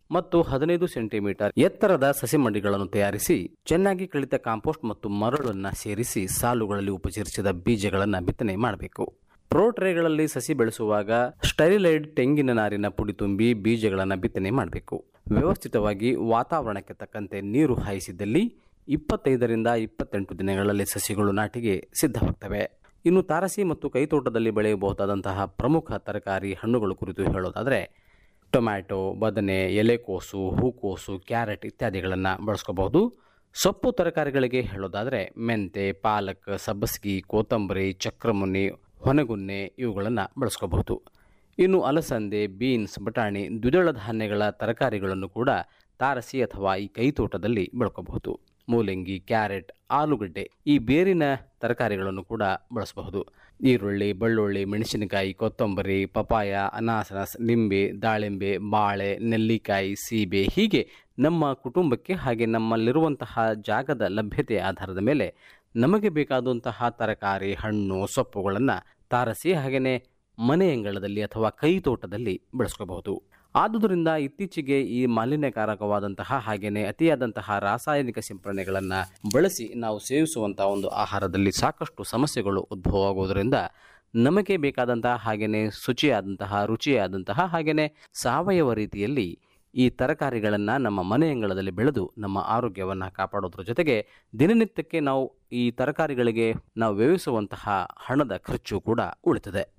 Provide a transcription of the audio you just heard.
ಮತ್ತು ಹದಿನೈದು ಸೆಂಟಿಮೀಟರ್ ಎತ್ತರದ ಸಸಿ ಮಂಡಿಗಳನ್ನು ತಯಾರಿಸಿ ಚೆನ್ನಾಗಿ ಕಳಿತ ಕಾಂಪೋಸ್ಟ್ ಮತ್ತು ಮರಳನ್ನು ಸೇರಿಸಿ ಸಾಲುಗಳಲ್ಲಿ ಉಪಚರಿಸಿದ ಬೀಜಗಳನ್ನು ಬಿತ್ತನೆ ಮಾಡಬೇಕು ಪ್ರೋ ಟ್ರೇಗಳಲ್ಲಿ ಸಸಿ ಬೆಳೆಸುವಾಗ ಸ್ಟೈರಿಲೈಡ್ ತೆಂಗಿನ ನಾರಿನ ಪುಡಿ ತುಂಬಿ ಬೀಜಗಳನ್ನು ಬಿತ್ತನೆ ಮಾಡಬೇಕು ವ್ಯವಸ್ಥಿತವಾಗಿ ವಾತಾವರಣಕ್ಕೆ ತಕ್ಕಂತೆ ನೀರು ಹಾಯಿಸಿದ್ದಲ್ಲಿ ಇಪ್ಪತ್ತೈದರಿಂದ ಇಪ್ಪತ್ತೆಂಟು ದಿನಗಳಲ್ಲಿ ಸಸಿಗಳು ನಾಟಿಗೆ ಸಿದ್ಧವಾಗ್ತವೆ ಇನ್ನು ತಾರಸಿ ಮತ್ತು ಕೈತೋಟದಲ್ಲಿ ಬೆಳೆಯಬಹುದಾದಂತಹ ಪ್ರಮುಖ ತರಕಾರಿ ಹಣ್ಣುಗಳು ಕುರಿತು ಹೇಳೋದಾದರೆ ಟೊಮ್ಯಾಟೊ ಬದನೆ ಎಲೆಕೋಸು ಹೂಕೋಸು ಕ್ಯಾರೆಟ್ ಇತ್ಯಾದಿಗಳನ್ನು ಬಳಸ್ಕೋಬಹುದು ಸೊಪ್ಪು ತರಕಾರಿಗಳಿಗೆ ಹೇಳೋದಾದರೆ ಮೆಂತೆ ಪಾಲಕ್ ಸಬ್ಬಸ್ಗಿ ಕೊತ್ತಂಬರಿ ಚಕ್ರಮುನಿ ಹೊನಗುನ್ನೆ ಇವುಗಳನ್ನು ಬಳಸ್ಕೋಬಹುದು ಇನ್ನು ಅಲಸಂದೆ ಬೀನ್ಸ್ ಬಟಾಣಿ ದ್ವಿದಳ ಧಾನ್ಯಗಳ ತರಕಾರಿಗಳನ್ನು ಕೂಡ ತಾರಸಿ ಅಥವಾ ಈ ಕೈತೋಟದಲ್ಲಿ ಬೆಳ್ಕೋಬಹುದು ಮೂಲಂಗಿ ಕ್ಯಾರೆಟ್ ಆಲೂಗಡ್ಡೆ ಈ ಬೇರಿನ ತರಕಾರಿಗಳನ್ನು ಕೂಡ ಬಳಸಬಹುದು ಈರುಳ್ಳಿ ಬೆಳ್ಳುಳ್ಳಿ ಮೆಣಸಿನಕಾಯಿ ಕೊತ್ತಂಬರಿ ಪಪಾಯ ಅನಾಸನಸ್ ನಿಂಬೆ ದಾಳಿಂಬೆ ಬಾಳೆ ನೆಲ್ಲಿಕಾಯಿ ಸೀಬೆ ಹೀಗೆ ನಮ್ಮ ಕುಟುಂಬಕ್ಕೆ ಹಾಗೆ ನಮ್ಮಲ್ಲಿರುವಂತಹ ಜಾಗದ ಲಭ್ಯತೆಯ ಆಧಾರದ ಮೇಲೆ ನಮಗೆ ಬೇಕಾದಂತಹ ತರಕಾರಿ ಹಣ್ಣು ಸೊಪ್ಪುಗಳನ್ನು ತಾರಸಿ ಹಾಗೆಯೇ ಮನೆ ಅಂಗಳದಲ್ಲಿ ಅಥವಾ ಕೈ ತೋಟದಲ್ಲಿ ಬೆಳೆಸ್ಕೋಬಹುದು ಆದುದರಿಂದ ಇತ್ತೀಚೆಗೆ ಈ ಮಾಲಿನ್ಯಕಾರಕವಾದಂತಹ ಹಾಗೆಯೇ ಅತಿಯಾದಂತಹ ರಾಸಾಯನಿಕ ಸಿಂಪರಣೆಗಳನ್ನು ಬಳಸಿ ನಾವು ಸೇವಿಸುವಂತಹ ಒಂದು ಆಹಾರದಲ್ಲಿ ಸಾಕಷ್ಟು ಸಮಸ್ಯೆಗಳು ಉದ್ಭವವಾಗುವುದರಿಂದ ನಮಗೆ ಬೇಕಾದಂತಹ ಹಾಗೆಯೇ ಶುಚಿಯಾದಂತಹ ರುಚಿಯಾದಂತಹ ಹಾಗೆಯೇ ಸಾವಯವ ರೀತಿಯಲ್ಲಿ ಈ ತರಕಾರಿಗಳನ್ನು ನಮ್ಮ ಮನೆ ಅಂಗಳದಲ್ಲಿ ಬೆಳೆದು ನಮ್ಮ ಆರೋಗ್ಯವನ್ನು ಕಾಪಾಡೋದ್ರ ಜೊತೆಗೆ ದಿನನಿತ್ಯಕ್ಕೆ ನಾವು ಈ ತರಕಾರಿಗಳಿಗೆ ನಾವು ವ್ಯಯಿಸುವಂತಹ ಹಣದ ಖರ್ಚು ಕೂಡ ಉಳಿತದೆ